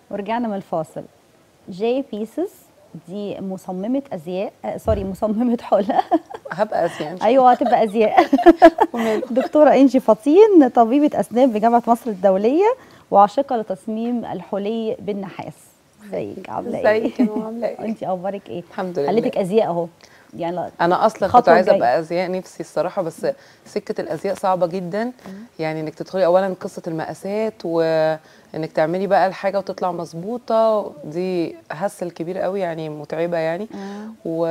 ورجعنا من الفاصل جي بيسز دي مصممة أزياء آه سوري مصممة حلة هبقى اسيان أيوة هتبقى أزياء دكتورة إنجي فطين طبيبة أسنان بجامعة مصر الدولية وعاشقة لتصميم الحلي بالنحاس ازيك عاملة إيه؟ ازيك يا ماما عامله ايه أنت أخبارك إيه؟ الحمد لله خليتك أزياء أهو يعني لا- انا اصلا كنت خطوة عايزه جاية. ابقى ازياء نفسي الصراحه بس سكه الازياء صعبه جدا يعني انك تدخلي اولا قصه المقاسات وانك تعملي بقى الحاجه وتطلع مظبوطه دي هسل كبير قوي يعني متعبه يعني آه. و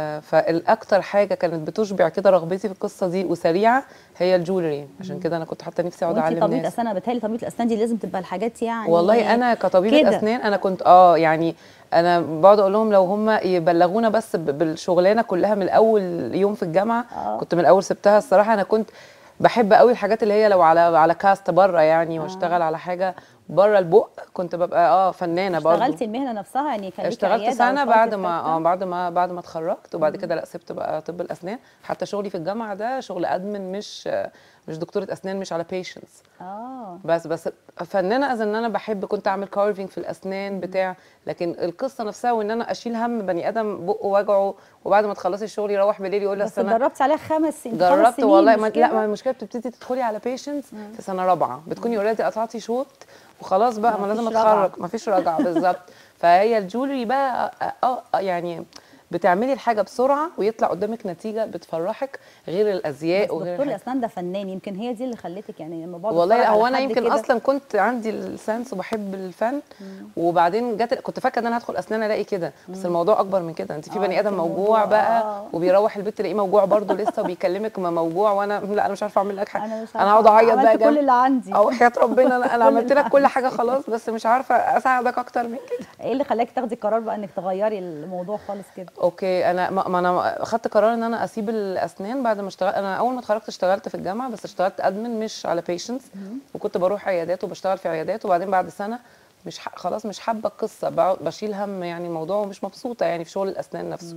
فالاكتر حاجه كانت بتشبع كده رغبتي في القصه دي وسريعه هي الجولري عشان كده انا كنت حاطه نفسي اقعد وانت اعلم طبيبه ناس اسنان انا بتهيألي طبيبه الاسنان دي لازم تبقى الحاجات يعني والله انا كطبيبه كده. اسنان انا كنت اه يعني انا بقعد اقول لهم لو هم يبلغونا بس ب- بالشغلانه كلها من اول يوم في الجامعه آه. كنت من الاول سبتها الصراحه انا كنت بحب قوي الحاجات اللي هي لو على على كاست بره يعني واشتغل على حاجه بره البق كنت ببقى اه فنانه برضه اشتغلتي المهنه نفسها يعني كان ليكي اشتغلت عيادة سنه أو بعد private ما practice؟ اه بعد ما بعد ما اتخرجت وبعد كده لا سبت بقى طب الاسنان حتى شغلي في الجامعه ده شغل ادمن مش مش دكتوره اسنان مش على بيشنتس اه بس بس فنانه از ان انا بحب كنت اعمل كارفينج في الاسنان بتاع لكن القصه نفسها وان انا اشيل هم بني ادم بقه وجعه وبعد ما تخلصي الشغل يروح بالليل يقول لي بس أصل انا جربتي عليها خمس سنين خمس جربت سنين والله مش ما كده؟ لا ما المشكله بتبتدي تدخلي على بيشنتس في سنه رابعه بتكوني اوريدي قطعتي شوط وخلاص بقى ما مفيش لازم رجعة. اتخرج ما فيش رجعه بالظبط فهي الجولري بقى اه آه، يعني بتعملي الحاجه بسرعه ويطلع قدامك نتيجه بتفرحك غير الازياء بس وغير دكتور الحاجات. الاسنان ده فنان يمكن هي دي اللي خلتك يعني لما بقعد والله أتفرج لا، هو على انا حد يمكن كده- اصلا كنت عندي السنس وبحب الفن وبعدين جت كنت فاكره ان انا هدخل اسنان الاقي كده بس الموضوع اكبر من كده انت في آه، بني ادم في موجوع الموضوع، بقى آه. وبيروح البيت تلاقيه موجوع برضه لسه وبيكلمك ما موجوع وانا لا انا مش عارفه اعمل لك حاجه انا مش انا عارفة، هقعد اعيط بقى عملت كل جنب اللي عندي او حياه ربنا انا, أنا كل عملت اللي لك كل عندي. حاجه خلاص بس مش عارفه اساعدك اكتر من كده ايه اللي خلاك تاخدي قرار بقى انك تغيري الموضوع خالص كده اوكي انا ما ما انا خدت قرار ان انا اسيب الاسنان بعد ما اشتغل انا اول ما اتخرجت اشتغلت في الجامعه بس اشتغلت ادمن مش على بيشنتس وكنت بروح عيادات وبشتغل في عيادات وبعدين بعد سنه مش ح... خلاص مش حابه القصه بقعد- بشيل هم يعني الموضوع ومش مبسوطه يعني في شغل الاسنان نفسه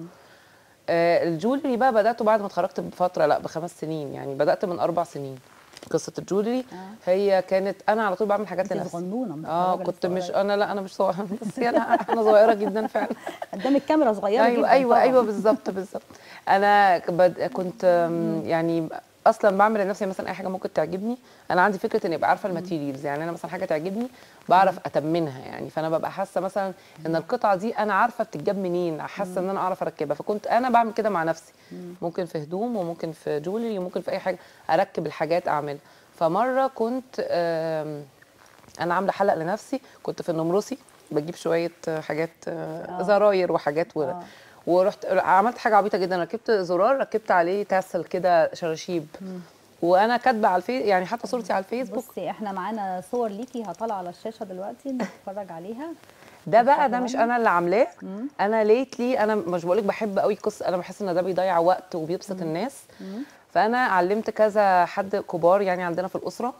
آه الجولري بقى بداته بعد ما اتخرجت بفتره لا بخمس سنين يعني بدات من اربع سنين قصه الجولري هي كانت انا على طول بعمل حاجات انت لنفسي صغنونه اه متخرجة كنت لسه مش قريب. انا لا انا مش صغيره بس انا انا صغيره جدا فعلا قدام الكاميرا صغيره ايوه جدا ايوه طبعاً. ايوه بالظبط بالظبط انا ك- بد- كنت أم، يعني اصلا بعمل لنفسي مثلا اي حاجه ممكن تعجبني انا عندي فكره اني ابقى عارفه الماتيريالز يعني انا مثلا حاجه تعجبني بعرف اتمنها يعني فانا ببقى حاسه مثلا ان القطعه دي انا عارفه بتتجاب منين حاسه ان انا اعرف اركبها فكنت انا بعمل كده مع نفسي ممكن في هدوم وممكن في جولري وممكن في اي حاجه اركب الحاجات اعملها فمره كنت أم، انا عامله حلق لنفسي كنت في النمرسي بجيب شويه حاجات آه، زراير وحاجات و... آه. ورحت عملت حاجه عبيطه جدا ركبت زرار ركبت عليه تاسل كده شراشيب وانا كاتبه على الفيس يعني حتى صورتي على الفيسبوك بصي احنا معانا صور ليكي هطلع على الشاشه دلوقتي نتفرج عليها ده بقى ده مش انا اللي عاملاه انا ليتلي انا مش بقولك بحب قوي قصه انا بحس ان ده بيضيع وقت وبيبسط الناس فانا علمت كذا حد كبار يعني عندنا في الاسره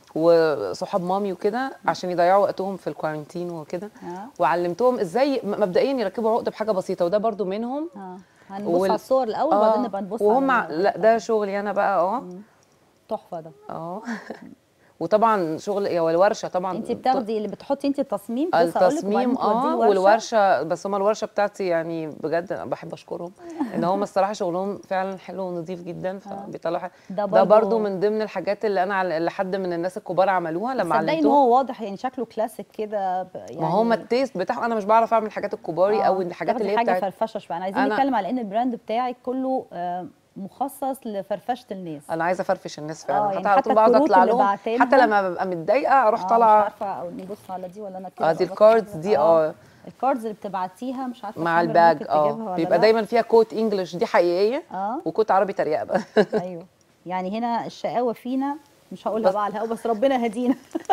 وصحاب مامي وكده عشان يضيعوا وقتهم في الكوارنتين وكده آه. وعلمتهم ازاي م- مبدئيا يركبوا عقد بحاجه بسيطه وده برضو منهم اه هنبص وال- على الصور الاول آه، وبعدين نبقى نبص وهم على ال- لا ده شغلي انا بقى اه تحفه ده اه وطبعا شغل يا والورشه طبعا انت بتاخدي اللي بتحطي انت التصميم كنت لسه هقولك، وبعدين التصميم توديه اه الورشة. والورشه بس هم الورشه بتاعتي يعني بجد أنا بحب اشكرهم ان هم الصراحه شغلهم فعلا حلو ونظيف جدا فبيطلعوا حاجة- ده ده برضو- برضو من ضمن الحاجات اللي انا على- اللي حد من الناس الكبار عملوها لما تصدقي ان علمتهم هو واضح يعني شكله كلاسيك كده ب- يعني ما هم التيست بتاعهم انا مش بعرف اعمل الحاجات الكباري او الحاجات اللي هي حاجه بتاعت فرفشه شويه انا عايزين أنا- نتكلم على ان البراند بتاعك كله آه، مخصص لفرفشه الناس انا عايزه افرفش الناس آه، فعلا يعني حتى على حتى طول بقعد الكروت اطلع اللي لهم بعتينها- حتى لما ببقى متضايقه اروح آه، مش طالعه عارفه او نبص على دي ولا انا كده اه دي أبص الكاردز على- دي اه الكاردز اللي بتبعتيها مش عارفه مع الكاميرا الباج ممكن تجيبها اه ولا بيبقى لا. دايما فيها كوت انجلش دي حقيقيه اه وكوت عربي تريقه بقى ايوه يعني هنا الشقاوه فينا مش هقولها بس- بقى على الهوا بس ربنا هدينا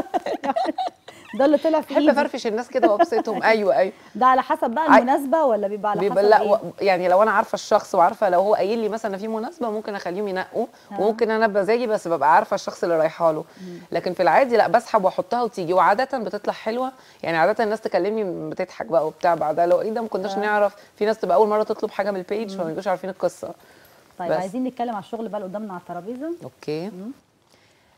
ده اللي طلع في بحب ايدي افرفش الناس كده وابسطهم ايوه ايوه ده على حسب بقى عاي- المناسبه ولا بيبقى على بيبقى حسب لا إيه؟ و... يعني لو انا عارفه الشخص وعارفه لو هو قايل لي مثلا في مناسبه ممكن اخليهم ينقوا وممكن انا بمزاجي بس ببقى عارفه الشخص اللي رايحه له لكن في العادي لا بسحب واحطها وتيجي وعاده بتطلع حلوه يعني عاده الناس تكلمني بتضحك بقى وبتاع بعدها لو ايه ده ما كناش نعرف في ناس تبقى اول مره تطلب حاجه من البيج فما يبقوش عارفين القصه طيب بس. عايزين نتكلم على الشغل بقى اللي قدامنا على الترابيزه اوكي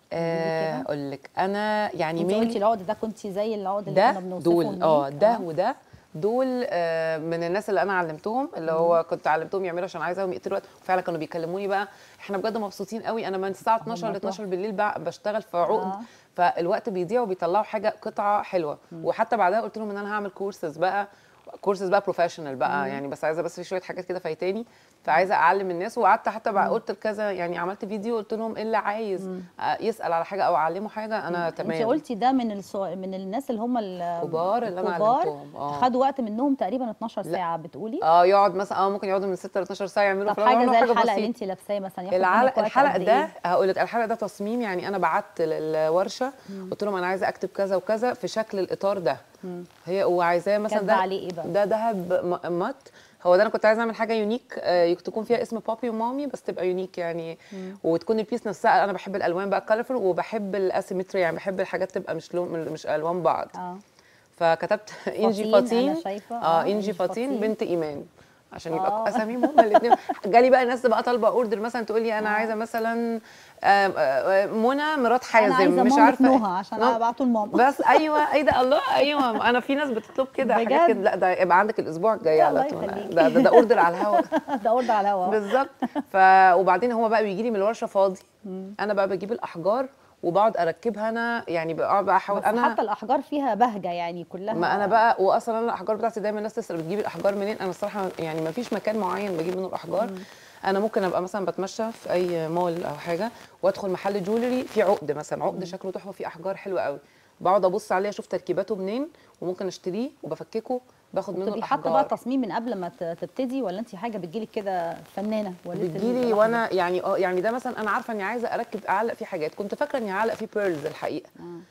آه، اقول لك انا يعني انت قلتي مين العقد ده كنت زي العقد اللي ده كنا بنوصفه دول هناك. اه ده وده دول آه، من الناس اللي انا علمتهم اللي هو كنت علمتهم يعملوا عشان عايزاهم يقتلوا وقت وفعلا كانوا بيكلموني بقى احنا بجد مبسوطين قوي انا من الساعه 12 ل هم 12 بالليل بقى بشتغل في عقد آه. فالوقت بيضيع وبيطلعوا حاجه قطعه حلوه وحتى بعدها قلت لهم ان انا هعمل كورسز بقى كورسز بقى بروفيشنال بقى يعني بس عايزه بس في شويه حاجات كده فايتاني فعايزه اعلم الناس وقعدت حتى بقى قلت لكذا يعني عملت فيديو قلت لهم اللي عايز آه، يسال على حاجه او اعلمه حاجه انا تمام انت قلتي ده من الصو... من الناس اللي هم ال- كبار اللي أنا الكبار علمتهم، آه. خدوا وقت منهم تقريبا 12 ساعه بتقولي اه يقعد مثلا اه ممكن يقعدوا من 6 ل 12 ساعه يعملوا طب في الأول حاجه زي يعملوا الحلقه بسيطة. اللي انت لابساه مثلا ياخد منك العلق وقت الحلقه قد ده إيه؟ هقول لك الحلقه ده تصميم يعني انا بعت الورشه قلت لهم انا عايزه اكتب كذا وكذا في شكل الاطار ده هي وعايزاه مثلا كاتبة ده عليه إيه بقى؟ ده ذهب م- مات هو ده انا كنت عايزه اعمل حاجه يونيك آه، تكون فيها اسم بابي ومامي بس تبقى يونيك يعني وتكون البيس نفسها انا بحب الالوان بقى كالرفل وبحب الاسيمتري يعني بحب الحاجات تبقى مش لون مش الوان بعض اه فكتبت انجي فطين، فاطين أنا شايفة. اه آه، انجي إنجي فاطين فطين. بنت ايمان عشان يبقى آه. اساميهم هما الاثنين جالي بقى ناس بقى طالبه اوردر مثلا تقول لي انا عايزه مثلا آم، آه، منى مرات حازم انا عايزه مش مامة عارفه نهى عشان نعم. ابعته لماما بس ايوه ايه ده الله ايوه انا في ناس بتطلب كده حاجات بجد؟ كده لا ده يبقى عندك الاسبوع الجاي لا، على الله طول يخليك. ده ده, ده اوردر على الهواء ده اوردر على الهوا بالظبط ف وبعدين هو بقى بيجي لي من الورشه فاضي انا بقى بجيب الاحجار وبقعد اركبها انا يعني بقعد بقى احاول بس انا حتى الاحجار فيها بهجه يعني كلها ما انا بقى واصلا انا الاحجار بتاعتي دايما الناس تسال بتجيبي الاحجار منين انا الصراحه يعني ما فيش مكان معين بجيب منه الاحجار انا ممكن ابقى مثلا بتمشى في اي مول او حاجه وادخل محل جولري في عقد مثلا عقد شكله تحفه فيه احجار حلوه قوي بقعد ابص عليه اشوف تركيباته منين وممكن اشتريه وبفككه باخد منه تبقي حاطه بقى الاحجار التصميم من قبل ما ت- تبتدي ولا انت حاجه بتجيلك كده فنانه وليله بتجيلي الأحجار؟ وانا يعني اه يعني ده مثلا انا عارفه اني عايزه اركب اعلق فيه حاجات كنت فاكره اني هعلق فيه بيرلز الحقيقه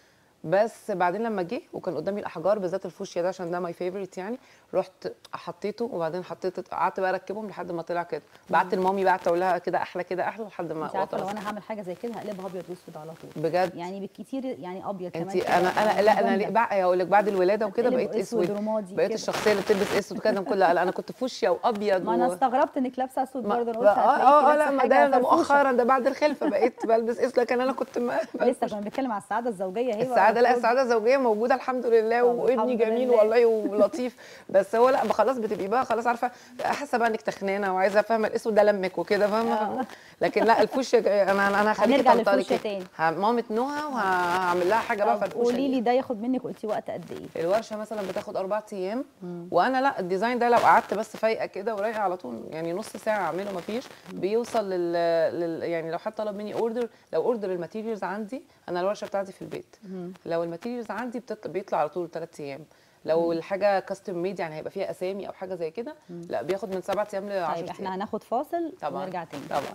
بس بعدين لما جه وكان قدامي الاحجار بالذات الفوشيا ده عشان ده ماي فيفورت يعني رحت حطيته وبعدين حطيت قعدت بقى اركبهم لحد ما طلع كده بعت لمامي بقى اقول لها كده احلى كده احلى لحد ما انت عارفه لو وصل. انا هعمل حاجه زي كده هقلبها ابيض واسود على طول بجد يعني بالكتير يعني ابيض كمان انت كده. انا انا لا انا جامدة. ليه بقى هقول لك بعد الولاده وكده هتقلب بقيت أسود اسود رمادي بقيت كده. الشخصيه اللي بتلبس اسود كده كلها لا انا كنت فوشيا وابيض ما انا و... استغربت انك لابسه اسود ما- برضه انا اه قلت هتلاقيكي اه اه لابسة لا ما حاجة ده ده فرفوشة. مؤخرا ده بعد الخلفه بقيت بلبس اسود لكن انا كنت ما لسه كنا بنتكلم على السعاده الزوجيه هي السعاده لا السعاده الزوجيه موجوده الحمد لله طب وابني الحمد جميل لله. والله ولطيف بس هو لا خلاص بتبقي بقى خلاص عارفه حاسه بقى انك تخنانه وعايزه فاهمه الاسود ده لمك وكده فاهمه لكن لا الفوشيا انا انا هخليكي هنرجع تنطلقي للفوشيا كده. تاني. ه- مامه نهى وهعمل لها حاجه بقى طب فرفوشه قولي دي. لي ده ياخد منك قلتي وقت قد ايه الورشه مثلا بتاخد اربع ايام وانا لا الديزاين ده لو قعدت بس فايقه كده ورايقه على طول يعني نص ساعه اعمله مفيش بيوصل لل... لل... يعني لو حد طلب مني اوردر لو اوردر الماتيريالز عندي انا الورشه بتاعتي في البيت لو الماتيريالز عندي بتطلع بيطلع على طول ثلاث ايام لو الحاجه كاستم ميد يعني هيبقى فيها اسامي او حاجه زي كده لا بياخد من سبعة ايام ل 10 طيب احنا هناخد فاصل طبعا ونرجع تاني طبعا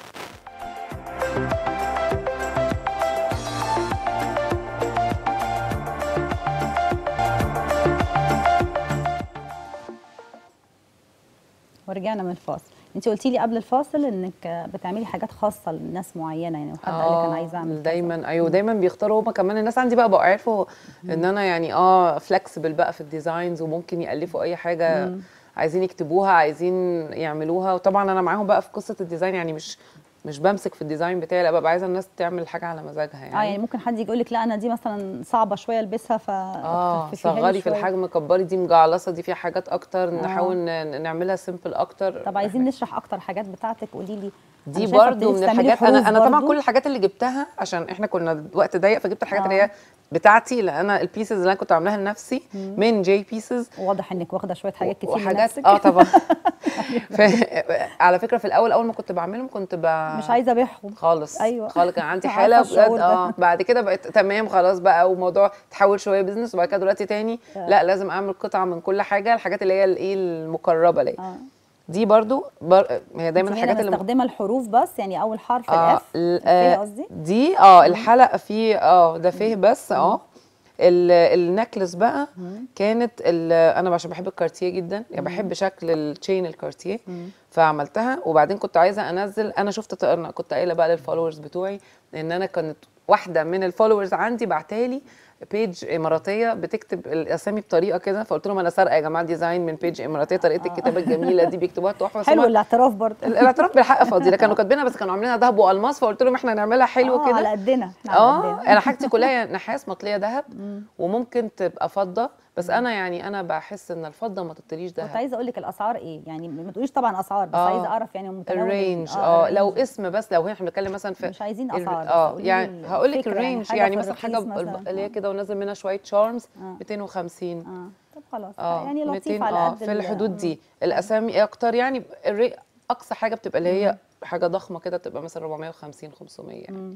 ورجعنا من الفاصل انت قلتي لي قبل الفاصل انك بتعملي حاجات خاصه لناس معينه يعني وحد قال لك انا عايزه اعمل كذا. دايما ايوه دايما بيختاروا هما كمان الناس عندي بقى بقوا عارفوا ان انا يعني اه فلكسبل بقى في الديزاينز وممكن يالفوا اي حاجه عايزين يكتبوها عايزين يعملوها وطبعا انا معاهم بقى في قصه الديزاين يعني مش مش بمسك في الديزاين بتاعي لا ببقى عايزه الناس تعمل حاجه على مزاجها يعني اه يعني ممكن حد يجي يقول لك لا انا دي مثلا صعبه شويه البسها ف اه خففيها لي صغري في شوية. الحجم كبري دي مجعلصه دي فيها حاجات اكتر نحاول ن- نعملها سيمبل اكتر طب عايزين نشرح اكتر حاجات بتاعتك قولي لي دي أنا شايفة برضو ابتديتي من تعملي الحاجات انا حروف انا طبعا برضو. كل الحاجات اللي جبتها عشان احنا كنا وقت ضيق فجبت الحاجات آه. اللي هي بتاعتي لان انا البيسز اللي انا كنت عاملاها لنفسي من جي بيسز واضح انك واخده شويه حاجات كتير وحاجات لنفسك. اه طبعا ف... على فكره في الاول اول ما كنت بعملهم كنت ب... مش عايزه ابيعهم خالص أيوة. خالص كان عندي عارفة حاله الشعور بجد ده. اه بعد كده بقت تمام خلاص بقى وموضوع تحول شويه بزنس وبعد كده دلوقتي تاني آه. لا لازم اعمل قطعه من كل حاجه الحاجات اللي هي الايه المقربه ليا اه دي برضو بر... هي دايما انت هنا الحاجات اللي مستخدمه الحروف بس يعني اول حرف اه الاف ال- فيه آه، قصدي دي اه الحلقه فيه اه ده فيه بس اه ال- النكلس بقى كانت ال- انا عشان بحب الكارتيه جدا يعني بحب شكل التشين الكارتيه فعملتها وبعدين كنت عايزه انزل انا شفت انا كنت قايله بقى للفولورز بتوعي ان انا كانت واحده من الفولورز عندي بعتالي بيج اماراتيه بتكتب الاسامي بطريقه كده فقلت لهم انا سارقه يا جماعه ديزاين من بيج اماراتيه طريقه الكتابه الجميله دي بيكتبوها تحفه بس حلو هما- الاعتراف برضه الاعتراف بالحق فضيله كانوا كاتبينها بس كانوا عاملينها ذهب والماس فقلت لهم احنا نعملها حلو آه، على كده قدنا إحنا على اه قدنا. انا حاجتي كلها يا نحاس مطليه ذهب وممكن تبقى فضه بس انا يعني انا بحس ان الفضه ما تطليش كنت ذهب عايزه اقول لك الاسعار ايه يعني ما تقوليش طبعا اسعار بس آه. عايزه اعرف يعني متناول الرينج ال- اه لو الرينج. اسم بس لو احنا بنتكلم مثلا في مش عايزين ال- اسعار بس اه قولي لي يعني هقول لك الفكرة، الرينج حاجة يعني في مثلا حاجه الرخيص ب- مثلا. اللي هي آه. كده ونازل منها شويه شارمز آه. 250 اه طب خلاص اه يعني لطيف 200 على اه قد في ال- الحدود دي الاسامي اكتر يعني الري اقصى حاجه بتبقى اللي هي حاجه ضخمه كده بتبقى مثلا 450 500 يعني مم.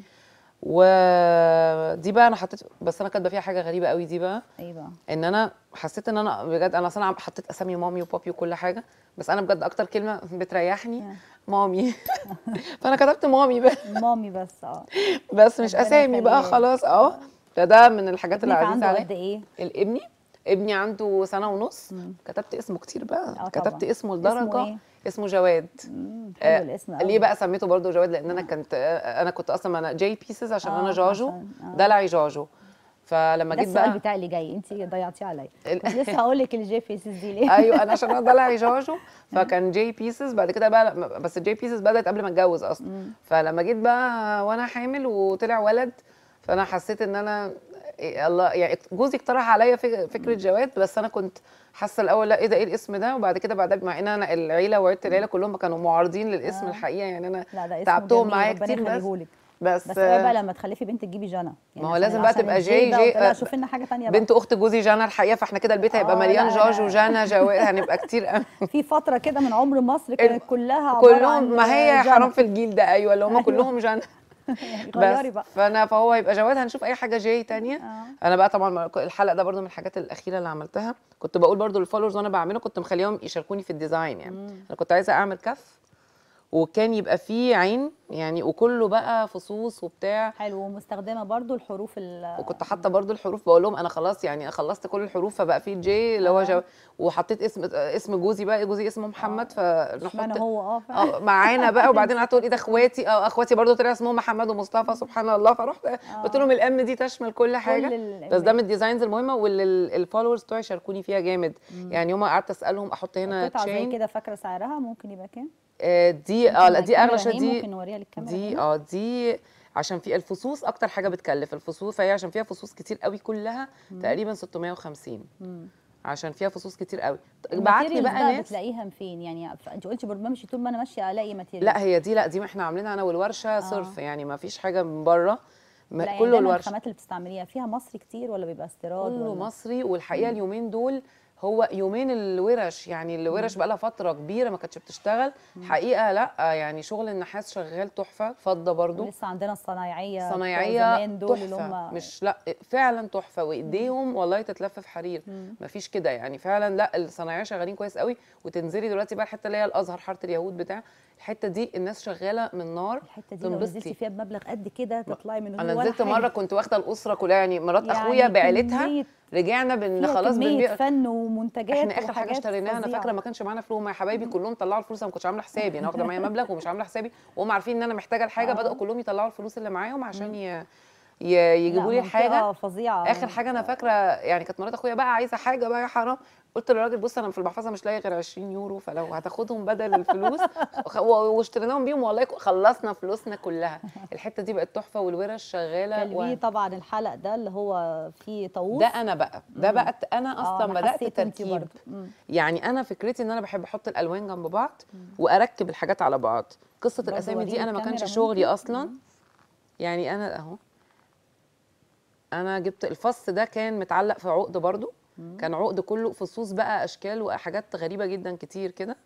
ودي بقى انا حطيت بس انا كاتبه فيها حاجه غريبه قوي دي بقى ايه بقى ان انا حسيت ان انا بجد انا اصلا عم- حطيت اسامي مامي وبابي وكل حاجه بس انا بجد اكتر كلمه بتريحني آه. مامي فانا كتبت مامي بقى مامي بس اه بس مش ربنا اسامي بقى يخليك. خلاص اه فده من الحاجات اللي ابنك عزيزه عنده عليا قد ايه الابني ابني عنده سنه ونص كتبت اسمه كتير بقى آه كتبت طبعاً. اسمه لدرجه اسمه إيه؟ اسمه جواد مم، آه، حلو الاسم قوي ليه بقى سميته برضه جواد لان انا كنت آه، انا كنت اصلا انا جاي بيسز عشان آه، انا جاجو عشان- آه. دلعي جاجو فلما ده جيت السؤال بقى بتاعي اللي جاي انت ضيعتيه عليا ال- كنت لسه هقول لك الجي فيسز دي ليه ايوه انا عشان انا دلعي جاجو فكان جي بيسز بعد كده بقى لما- بس الجي بيسز بدات قبل ما اتجوز اصلا فلما جيت بقى وانا حامل وطلع ولد فانا حسيت ان انا إيه الله يعني جوزي اقترح عليا فك- فكره جواد بس انا كنت حاسه الاول لا ايه ده ايه الاسم ده وبعد كده بعد مع ان انا العيله وعيله العيله كلهم كانوا معارضين للاسم آه. الحقيقه يعني انا لا ده اسمه تعبتهم جميل، معايا ربنا كتير بس يخليهولك. بس, بس ايه بقى لما تخلفي بنت تجيبي جنى ما هو عشان- لازم بقى عشان تبقى الجي جي- ده جي- وبتاع. لا آه، شوفي لنا حاجه تانية بقى بنت اخت جوزي جانا الحقيقه فاحنا كده البيت هيبقى آه، مليان لا، جاجو لا. جانا جواد هنبقى كتير قوي في فتره كده من عمر مصر كانت كلها عباره عن كلهم ما هي جنى. حرام في الجيل ده ايوه اللي هم أيوة. كلهم جانا غيري بس بقى فانا فهو يبقى جواد هنشوف اي حاجه جاي تانية آه. انا بقى طبعا ما- الحلقه ده برضو من الحاجات الاخيره اللي عملتها كنت بقول برضو للفولورز وانا بعمله كنت مخليهم يشاركوني في الديزاين يعني انا كنت عايزه اعمل كف وكان يبقى فيه عين يعني وكله بقى فصوص وبتاع حلو ومستخدمه برضو الحروف ال وكنت حاطه برضو الحروف بقول لهم انا خلاص يعني خلصت كل الحروف فبقى في جي اللي هو آه. جو وحطيت اسم اسم جوزي بقى جوزي اسمه محمد اشمعنى فنحط هو اه فعلا. اه معانا بقى وبعدين قعدت اقول ايه ده اخواتي اه اخواتي برضو طلع اسمهم محمد ومصطفى سبحان الله فرحت قلت لهم الام دي تشمل كل حاجه ال- بس ده من الديزاينز المهمه واللي الفولورز بتوعي شاركوني فيها جامد يعني يوم قعدت اسالهم احط هنا قطعه زي تشين كده فاكره سعرها ممكن يبقى كام آه دي اه لا ممكن دي اغلى الكاميرا شويه اهي، دي ممكن نوريها للكاميرا دي هنا. اه دي عشان في الفصوص اكتر حاجه بتكلف الفصوص فهي عشان فيها فصوص كتير قوي كلها تقريبا 650 مم. عشان فيها فصوص كتير قوي بعت لي الماتيريالز بقى بقى ناس بتلاقيها فين يعني ف- انت قلتي برضه بمشي طول ما انا ماشيه الاقي ماتيريال لا هي دي لا دي ما احنا عاملينها انا والورشه صرف يعني ما فيش حاجه من بره ما- لا يعني كله دايما الورشه الخامات اللي بتستعمليها فيها مصري كتير ولا بيبقى استيراد كله ولا مصري والحقيقه اليومين دول هو يومين الورش يعني الورش بقى لها فتره كبيره ما كانتش بتشتغل حقيقه لا يعني شغل النحاس شغال تحفه فضه برضو ولسه عندنا الصنايعيه بتوع صنايعيه زمان دول اللي تحفه هم مش لا فعلا تحفه وايديهم والله تتلف في حرير مفيش كده يعني فعلا لا الصنايعيه شغالين كويس قوي وتنزلي دلوقتي بقى الحته اللي هي الازهر حاره اليهود بتاع الحته دي الناس شغاله من نار الحته دي لو نزلتي فيها بمبلغ قد كده تطلعي من انا ولا نزلت حاجة. مره كنت واخده الاسره كلها يعني مرات يعني اخويا بعيلتها كمية- رجعنا بن فيها خلاص كمية بنبيع فن ومنتجات احنا اخر حاجه وحاجات اشتريناها انا فظيعة. فاكره ما كانش معانا فلوس يا حبايبي كلهم طلعوا الفلوس انا ما كنتش عامله حسابي انا واخده معايا مبلغ ومش عامله حسابي وهم عارفين ان انا محتاجه الحاجه آه. بداوا كلهم يطلعوا الفلوس اللي معاهم عشان ي... ي... يجيبوا لي لا، منطقة الحاجه فظيعه اخر حاجه انا فاكره يعني كانت مرات اخويا بقى عايزه حاجه بقى يا حرام قلت للراجل بص انا في المحفظه مش لاقي غير 20 يورو فلو هتاخدهم بدل الفلوس خ- و- واشتريناهم بيهم والله ك- خلصنا فلوسنا كلها الحته دي بقت تحفه والورش شغاله كان في طبعا الحلق ده اللي هو فيه طاووس ده انا بقى ده بقى انا آه، اصلا أنا بدات حسيت انتي تركيب برضو. مم. يعني انا فكرتي ان انا بحب احط الالوان جنب بعض واركب الحاجات على بعض قصه برضو الاسامي دي وريني انا ما كانش الكاميرا شغلي ممكن؟ اصلا يعني انا اهو انا جبت الفص ده كان متعلق في عقد برضو كان عقد كله فصوص بقى اشكال وحاجات غريبه جدا كتير كده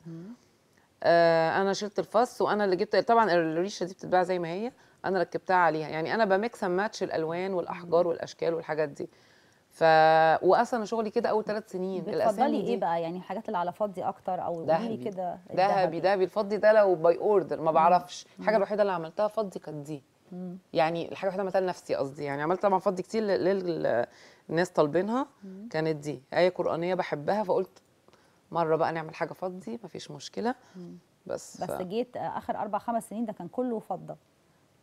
آه انا شلت الفص وانا اللي جبت طبعا الريشه دي بتتباع زي ما هي انا ركبتها عليها يعني انا بميكس اند ماتش الالوان والاحجار والاشكال والحاجات دي ف واصلا شغلي كده اول ثلاث سنين بتفضلي ايه دي بقى يعني الحاجات اللي على فضي اكتر او قولي ذهبي. لي كده ذهبي ذهبي الفضي ده لو باي اوردر ما بعرفش الحاجه الوحيده اللي عملتها فضي كانت دي يعني الحاجه الوحيده عملتها لنفسي قصدي يعني عملت طبعا فضي كتير للناس طالبينها كانت دي ايه قرانيه بحبها فقلت مره بقى نعمل حاجه فضي مفيش مشكله بس بس ف... جيت اخر اربع خمس سنين ده كان كله فضه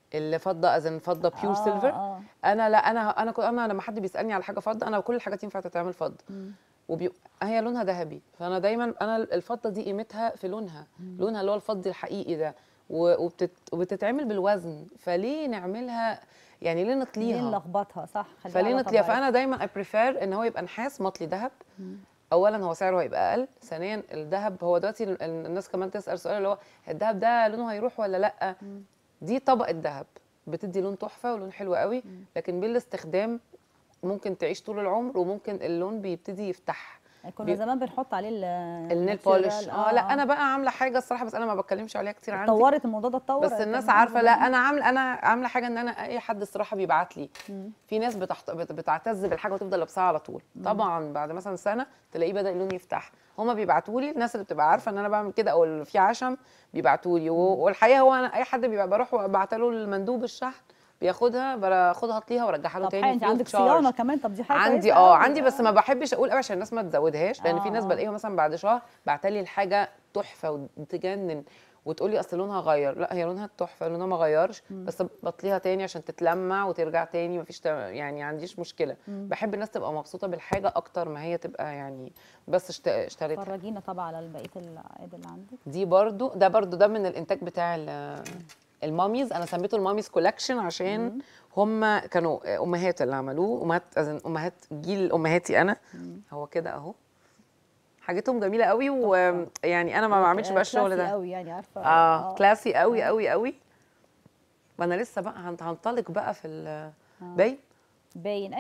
الفضه ازن فضه بيور آه، سيلفر آه. انا لا انا انا كنت انا لما حد بيسالني على حاجه فضه انا كل الحاجات ينفع تتعمل فضه وبي... هي لونها ذهبي فانا دايما انا الفضه دي قيمتها في لونها لونها اللي هو الفضي الحقيقي ده و- وبتت... وبتتعمل بالوزن فليه نعملها يعني ليه ليه نطليها نلخبطها صح خليها فليه على نطليها طبيعتها. فانا دايما اي بريفير ان هو يبقى نحاس مطلي ذهب اولا هو سعره هيبقى اقل ثانيا الذهب هو دلوقتي ال- ال- الناس كمان تسال سؤال اللي هو الذهب ده لونه هيروح ولا لا دي طبقه ذهب بتدي لون تحفه ولون حلو قوي لكن بالاستخدام ممكن تعيش طول العمر وممكن اللون بيبتدي يفتح كنا بي- زمان بنحط عليه ال- النيل الناتشورال. بولش اه لا انا بقى عامله حاجه الصراحه بس انا ما بتكلمش عليها كتير عندي اتطورت الموضوع ده اتطور بس الناس عارفه لا انا عامله انا عامله حاجه ان انا اي حد الصراحه بيبعت لي في ناس بتحت... بت- بتعتز بالحاجه وتفضل لابساها على طول طبعا بعد مثلا سنه تلاقيه بدا اللون يفتح هما بيبعتوا لي الناس اللي بتبقى عارفه ان انا بعمل كده او اللي في عشم بيبعتوا لي و... والحقيقه هو انا اي حد بيبقى بروح وابعت له المندوب الشحن بياخدها باخدها اطليها وارجعها له طب تاني حلو انت free of عندك charge. صيانه كمان طب دي حاجه عندي كويسة اه أوي. عندي بس ما بحبش اقول قوي عشان الناس ما تزودهاش لان في آه، ناس آه. بلاقيهم مثلا بعد شهر بعتلي الحاجه تحفه وتجنن وتقول لي اصل لونها غير لا هي لونها تحفه لونها ما غيرش بس بطليها تاني عشان تتلمع وترجع تاني مفيش تا- يعني عنديش مشكله بحب الناس تبقى مبسوطه بالحاجه اكتر ما هي تبقى يعني بس اشت- اشتريتها فرجينا طبعا على بقيه العقاد اللي عندك دي برضو ده برضو ده من الانتاج بتاع ال- الماميز انا سميته الماميز كولكشن عشان هم كانوا امهات اللي عملوه امهات أذن امهات جيل امهاتي انا هو كده اهو حاجتهم جميله قوي ويعني انا ما بعملش بقى الشغل كلاسي ده قوي يعني عارفه اه كلاسي قوي قوي قوي وانا لسه بقى هن- هنطلق بقى في ال- باين باين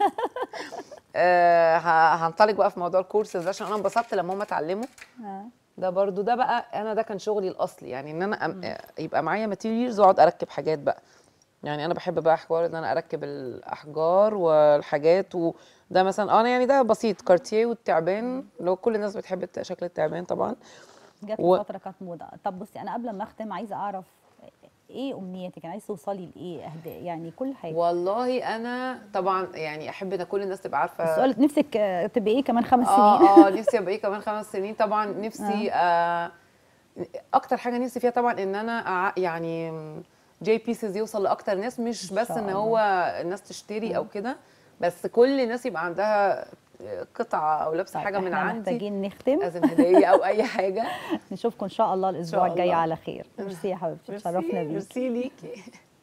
آه ه- هنطلق بقى في موضوع الكورسز ده عشان انا انبسطت لما هم اتعلموا آه. ده برضو ده بقى انا ده كان شغلي الاصلي يعني ان انا أم يبقى معايا ماتيريالز واقعد اركب حاجات بقى يعني انا بحب بقى حوار ان انا اركب الاحجار والحاجات وده مثلا اه انا يعني ده بسيط كارتيه والتعبان لو كل الناس بتحب الت- شكل التعبان طبعا جت و- في فتره كانت موضه طب بصي انا قبل ما اختم عايزه اعرف ايه امنيتك يعني عايزه توصلي لايه اهداف يعني كل حاجه والله انا طبعا يعني احب ان كل الناس تبقى عارفه السؤال نفسك آه، تبقي ايه كمان خمس سنين اه اه نفسي ابقى ايه كمان خمس سنين طبعا نفسي آه اكتر حاجه نفسي فيها طبعا ان انا أع- يعني جي بيسز يوصل لاكتر ناس مش إن بس شاء ان الله. هو الناس تشتري او كده بس كل الناس يبقى عندها قطعه او لابسه طيب، حاجه من إحنا عندي محتاجين نختم ازم هديه او اي حاجه نشوفكم ان شاء الله الاسبوع شاء الجاي الله. على خير ميرسي يا حبيبتي اتشرفنا ميرسي بيكي ميرسي ليكي